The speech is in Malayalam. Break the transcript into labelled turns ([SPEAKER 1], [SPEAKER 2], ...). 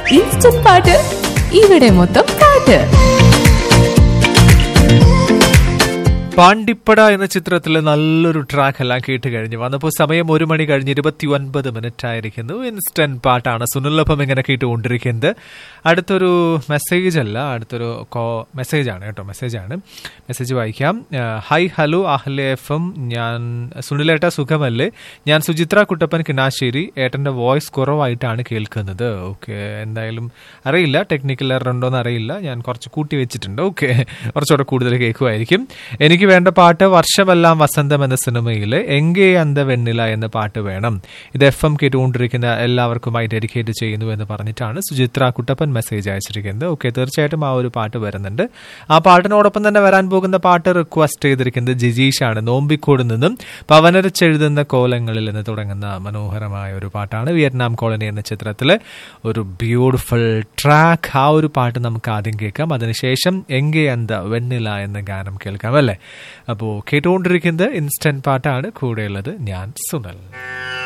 [SPEAKER 1] ഇൻസ്റ്റന്റ് പാട്ട് ഇവിടെ മൊത്തം പാട്ട്
[SPEAKER 2] പാണ്ടിപ്പട എന്ന ചിത്രത്തിലെ നല്ലൊരു ട്രാക്ക് എല്ലാം കേട്ട് കഴിഞ്ഞു വന്നപ്പോൾ സമയം ഒരു മണി കഴിഞ്ഞ് ഇരുപത്തി ഒൻപത് മിനിറ്റ് ആയിരിക്കുന്നു ഇൻസ്റ്റന്റ് പാട്ടാണ് സുനിലൊപ്പം ഇങ്ങനെ കേട്ടുകൊണ്ടിരിക്കുന്നത് അടുത്തൊരു മെസ്സേജ് അല്ല അടുത്തൊരു കോ മെസ്സേജ് ആണ് കേട്ടോ മെസ്സേജ് ആണ് മെസ്സേജ് വായിക്കാം ആ, ഹായ് ഹലോ അഹ്ലെ എഫ് എം ഞാൻ സുനിലേട്ട സുഖമല്ലേ ഞാൻ സുചിത്ര കുട്ടപ്പൻ കിണാശ്ശേരി ഏട്ടന്റെ വോയിസ് കുറവായിട്ടാണ് കേൾക്കുന്നത് ഓക്കെ എന്തായാലും അറിയില്ല ടെക്നിക്കൽ എറർ ഉണ്ടോന്ന് അറിയില്ല ഞാൻ കുറച്ച് കൂട്ടി വെച്ചിട്ടുണ്ട് ഓക്കെ കുറച്ചുകൂടെ കൂടുതൽ കേൾക്കുമായിരിക്കും എനിക്ക് വേണ്ട പാട്ട് വർഷമെല്ലാം വസന്തം എന്ന സിനിമയിലെ എങ്കേ അന്ത വെണ്ണില എന്ന പാട്ട് വേണം ഇത് എഫ് എം കേട്ടുകൊണ്ടിരിക്കുന്ന എല്ലാവർക്കുമായി ഡെഡിക്കേറ്റ് ചെയ്യുന്നു എന്ന് പറഞ്ഞിട്ടാണ് സുചിത്ര കുട്ടപ്പൻ മെസ്സേജ് അയച്ചിരിക്കുന്നത് ഓക്കെ തീർച്ചയായിട്ടും ആ ഒരു പാട്ട് വരുന്നുണ്ട് ആ പാട്ടിനോടൊപ്പം തന്നെ വരാൻ പോകുന്ന പാട്ട് റിക്വസ്റ്റ് ചെയ്തിരിക്കുന്നത് ജിജീഷാണ് നോമ്പിക്കോട് നിന്നും പവനരച്ചെഴുതുന്ന കോലങ്ങളിൽ എന്ന് തുടങ്ങുന്ന മനോഹരമായ ഒരു പാട്ടാണ് വിയറ്റ്നാം കോളനി എന്ന ചിത്രത്തിലെ ഒരു ബ്യൂട്ടിഫുൾ ട്രാക്ക് ആ ഒരു പാട്ട് നമുക്ക് ആദ്യം കേൾക്കാം അതിനുശേഷം എങ്കെ അന്ത വെണ്ണില എന്ന ഗാനം കേൾക്കാം അല്ലേ അപ്പോൾ കേട്ടുകൊണ്ടിരിക്കുന്നത് ഇൻസ്റ്റന്റ് പാട്ടാണ് കൂടെയുള്ളത് ഞാൻ സുനൽ